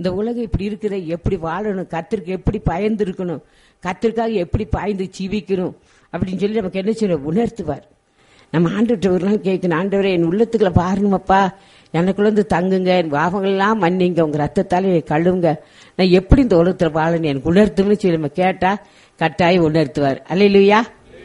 இந்த உலகம் இப்படி இருக்குதே எப்படி வாழணும் கத்திற்கு எப்படி பயந்து இருக்கணும் கத்திற்காக எப்படி பாய்ந்து ஜீவிக்கணும் அப்படின்னு சொல்லி நமக்கு என்ன செய்யணும் உணர்த்துவார் நம்ம ஆண்டுகிட்ட ஒரு நாள் கேட்கணும் ஆண்டவரே என் உள்ளத்துக்குள்ள பாருங்கப்பா எனக்குள்ள இருந்து தங்குங்க என் பாவங்கள்லாம் மன்னிங்க உங்க ரத்தத்தால என்னை கழுவுங்க நான் எப்படி இந்த உலகத்துல வாழணும் எனக்கு உணர்த்தும்னு சொல்லி நம்ம கேட்டா கட்டாயம் உணர்த்துவார் அல்லையா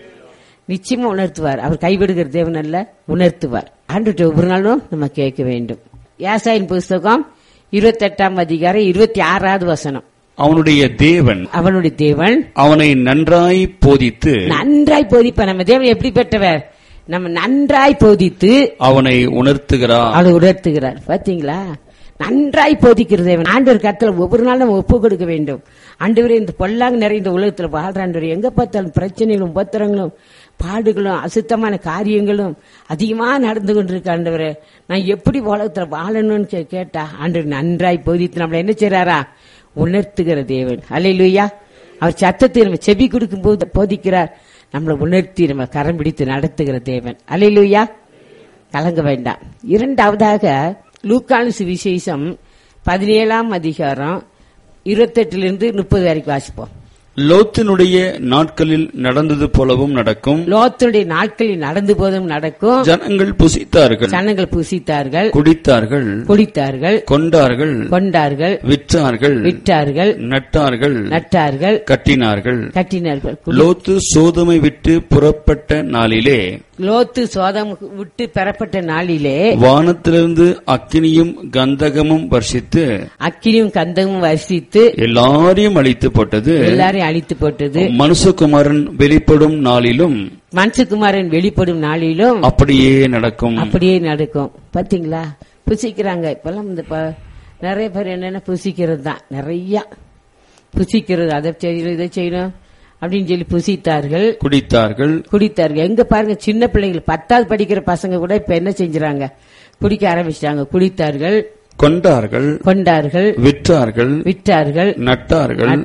நிச்சயமா உணர்த்துவார் அவர் கைவிடுகிற தேவன் அல்ல உணர்த்துவார் ஆண்டுகிட்ட ஒவ்வொரு நாளும் நம்ம கேட்க வேண்டும் யாசாயின் புஸ்தகம் இருபத்தெட்டாம் அதிகாரம் இருபத்தி ஆறாவது வசனம் அவனுடைய தேவன் அவனுடைய தேவன் அவனை நன்றாய் போதித்து நன்றாய் போதிப்ப நம்ம தேவன் எப்படி பெற்றவர் நம்ம நன்றாய் போதித்து அவனை உணர்த்துகிறார் அவளை உணர்த்துகிறார் பாத்தீங்களா நன்றாய் போதிக்கிற தேவன் ஆண்டவர் கருத்துல ஒவ்வொரு நாளும் நம்ம ஒப்பு கொடுக்க வேண்டும் ஆண்டவரே இந்த பொல்லாங்க நிறைந்த உலகத்துல வாழ்ற ஆண்டவர் எங்க பார்த்தாலும் பிரச்சனைகளும் உபத்திரங்களும் பாடுகளும் அசுத்தமான காரியங்களும் அதிகமா நடந்து கொண்டிருக்க ஆண்டவரே நான் எப்படி உலகத்துல வாழணும்னு கே- கேட்டா ஆண்டவர் நன்றாய் போதித்து நம்மளை என்ன செய்றாரா உணர்த்துகிற தேவன் அல்லையா அவர் சத்தத்தை நம்ம செவி கொடுக்கும் போது போதிக்கிறார் நம்மளை உணர்த்தி நம்ம கரம் பிடித்து நடத்துகிற தேவன் அல்லையா கலங்க வேண்டாம் இரண்டாவதாக லூக்கானு சுவிசேஷம் பதினேழாம் அதிகாரம் இருபத்தெட்டுல முப்பது வரைக்கும் வாசிப்போம் லோத்தினுடைய நாட்களில் நடந்தது போலவும் நடக்கும் லோத்துடைய நாட்களில் நடந்து போதும் நடக்கும் ஜனங்கள் புசித்தார்கள் ஜனங்கள் புசித்தார்கள் குடித்தார்கள் குடித்தார்கள் கொண்டார்கள் கொண்டார்கள் விற்றார்கள் விட்டார்கள் நட்டார்கள் நட்டார்கள் கட்டினார்கள் கட்டினார்கள் குடி- லோத்து சோதமை விட்டு புறப்பட்ட நாளிலே லோத்து சோதம் விட்டு பெறப்பட்ட நாளிலே வானத்திலிருந்து அக்கினியும் கந்தகமும் வர்ஷித்து அக்கினியும் கந்தமும் வரிசித்து எல்லாரையும் அழித்து போட்டது எல்லாரையும் அழித்து போட்டது மனுஷகுமாரன் வெளிப்படும் நாளிலும் மனுஷகுமாரன் வெளிப்படும் நாளிலும் அப்படியே நடக்கும் அப்படியே நடக்கும் பாத்தீங்களா புசிக்கிறாங்க இப்பெல்லாம் இந்த ப- நிறைய பேர் என்னென்ன புசிக்கிறது தான் நிறைய புசிக்கிறது அதை செய்யணும் இதை செய்யணும் அப்படின்னு சொல்லி புசித்தார்கள் குடித்தார்கள் குடித்தார்கள் எங்க பாருங்க சின்ன பிள்ளைகள் பத்தாவது படிக்கிற பசங்க கூட இப்ப என்ன செஞ்சுறாங்க குடிக்க ஆரம்பிச்சிட்டாங்க குடித்தார்கள் கொண்டார்கள் கொண்டார்கள் விற்றார்கள் விற்றார்கள் நட்டார்கள்